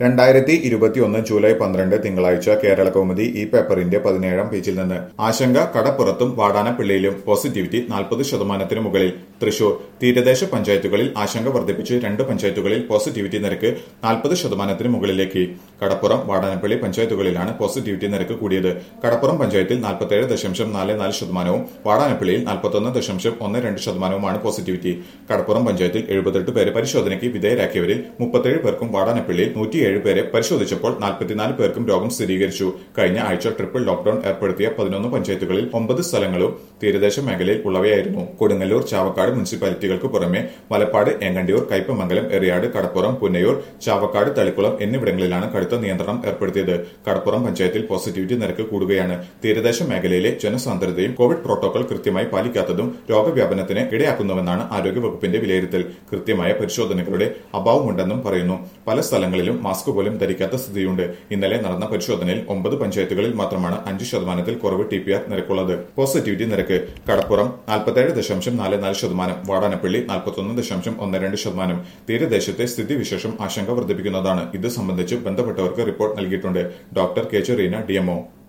രണ്ടായിരത്തി ഇരുപത്തിയൊന്ന് ജൂലൈ പന്ത്രണ്ട് തിങ്കളാഴ്ച കേരള കൗമുദി ഈ പേപ്പറിന്റെ പതിനേഴാം പേജിൽ നിന്ന് ആശങ്ക കടപ്പുറത്തും വാടാനപ്പള്ളിയിലും പോസിറ്റിവിറ്റി നാൽപ്പത് ശതമാനത്തിന് മുകളിൽ തൃശൂർ തീരദേശ പഞ്ചായത്തുകളിൽ ആശങ്ക വർദ്ധിപ്പിച്ച് രണ്ട് പഞ്ചായത്തുകളിൽ പോസിറ്റിവിറ്റി നിരക്ക് നാൽപ്പത് ശതമാനത്തിന് മുകളിലേക്ക് കടപ്പുറം വാടാനപ്പള്ളി പഞ്ചായത്തുകളിലാണ് പോസിറ്റിവിറ്റി നിരക്ക് കൂടിയത് കടപ്പുറം പഞ്ചായത്തിൽ നാൽപ്പത്തേഴ് ദശാംശം നാല് നാല് ശതമാനവും വാടാനപ്പള്ളിയിൽ നാൽപ്പത്തൊന്ന് ദശാംശം ഒന്ന് രണ്ട് ശതമാനവുമാണ് പോസിറ്റിവിറ്റി കടപ്പുറം പഞ്ചായത്തിൽ എഴുപത്തെട്ട് പേരെ പരിശോധനയ്ക്ക് വിധേയരാക്കിയവരിൽ മുപ്പത്തേഴ് പേർക്കും വാടാനപ്പള്ളിയിൽ നൂറ്റിയേഴ് പേരെ പരിശോധിച്ചപ്പോൾ നാൽപ്പത്തിനാല് പേർക്കും രോഗം സ്ഥിരീകരിച്ചു കഴിഞ്ഞ ആഴ്ച ട്രിപ്പിൾ ലോക്ഡൌൺ ഏർപ്പെടുത്തിയ പതിനൊന്ന് പഞ്ചായത്തുകളിൽ ഒമ്പത് സ്ഥലങ്ങളും തീരദേശ മേഖലയിൽ ഉള്ളവയായിരുന്നു കൊടുങ്ങല്ലൂർ ചാവക്കാട് മുനിസിപ്പാലിറ്റികൾക്ക് പുറമെ മലപ്പാട് ഏങ്ങണ്ടിയൂർ കയ്പമംഗലം എറിയാട് കടപ്പുറം പുന്നയൂർ ചാവക്കാട് തളിക്കുളം എന്നിവിടങ്ങളിലാണ് കടുത്ത നിയന്ത്രണം ഏർപ്പെടുത്തിയത് കടപ്പുറം പഞ്ചായത്തിൽ പോസിറ്റിവിറ്റി നിരക്ക് കൂടുകയാണ് തീരദേശ മേഖലയിലെ ജനസാന്ദ്രതയും കോവിഡ് പ്രോട്ടോകോൾ കൃത്യമായി പാലിക്കാത്തതും രോഗവ്യാപനത്തിന് ഇടയാക്കുന്നുവെന്നാണ് ആരോഗ്യവകുപ്പിന്റെ വിലയിരുത്തൽ കൃത്യമായ പരിശോധനകളുടെ അഭാവമുണ്ടെന്നും പറയുന്നു പല സ്ഥലങ്ങളിലും മാസ്ക് പോലും ധരിക്കാത്ത സ്ഥിതിയുണ്ട് ഇന്നലെ നടന്ന പരിശോധനയിൽ ഒമ്പത് പഞ്ചായത്തുകളിൽ മാത്രമാണ് അഞ്ച് ശതമാനത്തിൽ കുറവ് ടി പി ആർ നിരക്കുള്ളത് പോസിറ്റിവിറ്റി നിരക്ക് കടപ്പുറം നാൽപ്പത്തേഴ് ദശാംശം നാല് നാല് ശതമാനം വാടാനപ്പള്ളി നാൽപ്പത്തൊന്ന് ദശാംശം ഒന്ന് രണ്ട് ശതമാനം തീരദേശത്തെ സ്ഥിതിവിശേഷം ആശങ്ക വർദ്ധിപ്പിക്കുന്നതാണ് ഇത് സംബന്ധിച്ച് ബന്ധപ്പെട്ടവർക്ക് റിപ്പോർട്ട് നൽകിയിട്ടുണ്ട് ഡോക്ടർ കെ ചെറീന ഡിഎംഒ